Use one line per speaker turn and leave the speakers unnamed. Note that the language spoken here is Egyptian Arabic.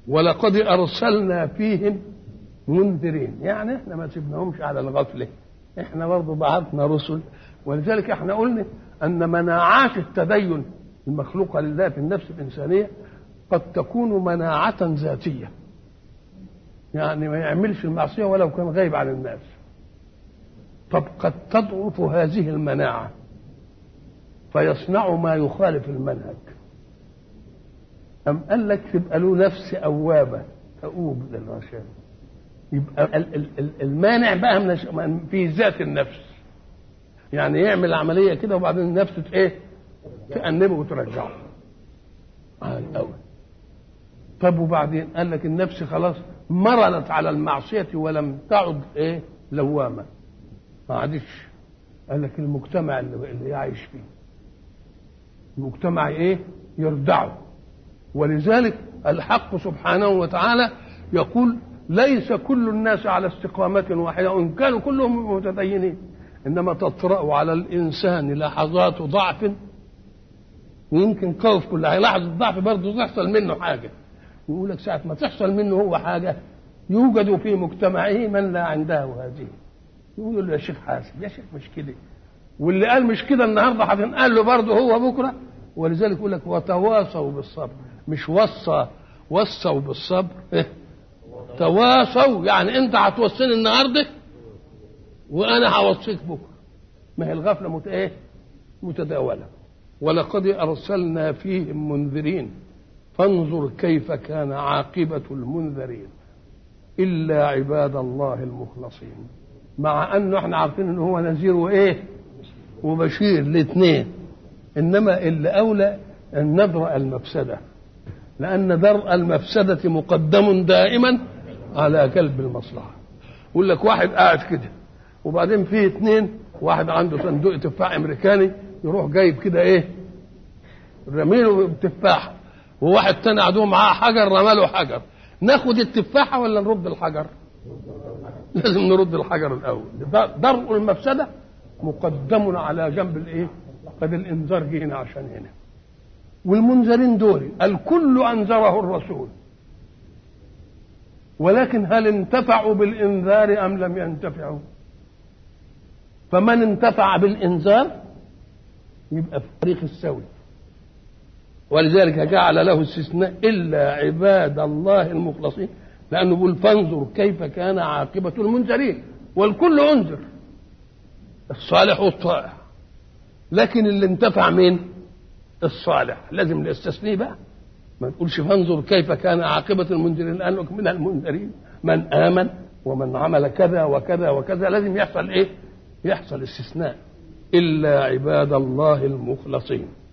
ولقد ارسلنا فيهم منذرين يعني احنا ما سيبناهمش على الغفله احنا برضه بعثنا رسل ولذلك احنا قلنا ان مناعات التدين المخلوقه لله في النفس الانسانيه قد تكون مناعه ذاتيه يعني ما يعملش المعصيه ولو كان غايب عن الناس طب قد تضعف هذه المناعه فيصنع ما يخالف المنهج أم قال لك تبقى له نفس أوابة تؤوب للرشاد يبقى ال- ال- ال- المانع بقى من الش- من- في ذات النفس يعني يعمل عملية كده وبعدين النفس ت- ايه تأنبه وترجعه على الأول طب وبعدين قال لك النفس خلاص مرنت على المعصية ولم تعد ايه لوامة ما عادش قال لك المجتمع اللي, اللي يعيش فيه المجتمع ايه يردعه ولذلك الحق سبحانه وتعالى يقول ليس كل الناس على استقامة واحدة وإن كانوا كلهم متدينين إنما تطرأ على الإنسان لحظات ضعف ويمكن خوف كل لحظة ضعف برضه تحصل منه حاجة يقول لك ساعة ما تحصل منه هو حاجة يوجد في مجتمعه من لا عنده هذه يقول له يا شيخ حاسب يا شيخ مش كده واللي قال مش كده النهارده هتنقال له برضه هو بكره ولذلك يقول لك وتواصوا بالصبر مش وصى وصوا بالصبر إيه؟ تواصوا يعني انت هتوصيني النهارده وانا هوصيك بكره ما هي الغفله مت ايه متداوله ولقد ارسلنا فيهم منذرين فانظر كيف كان عاقبه المنذرين الا عباد الله المخلصين مع انه احنا عارفين ان هو نذير وايه وبشير الاثنين انما اللي اولى ان ندرا المفسده لان درء المفسده مقدم دائما على جلب المصلحه يقول لك واحد قاعد كده وبعدين فيه اثنين واحد عنده صندوق تفاح امريكاني يروح جايب كده ايه رميله تفاحه وواحد تاني عدو معاه حجر رماله حجر ناخد التفاحه ولا نرد الحجر لازم نرد الحجر الاول درء المفسده مقدم على جنب الايه قد الانذار جه هنا عشان هنا والمنذرين دول الكل انذره الرسول ولكن هل انتفعوا بالانذار ام لم ينتفعوا فمن انتفع بالانذار يبقى في الطريق السوي ولذلك جعل له استثناء الا عباد الله المخلصين لانه بيقول فانظر كيف كان عاقبه المنذرين والكل انذر الصالح والطائع لكن اللي انتفع مين الصالح لازم نستثنيه بقى ما نقولش فانظر كيف كان عاقبة المنذرين قال لك من المنذرين من آمن ومن عمل كذا وكذا وكذا لازم يحصل ايه يحصل استثناء إلا عباد الله المخلصين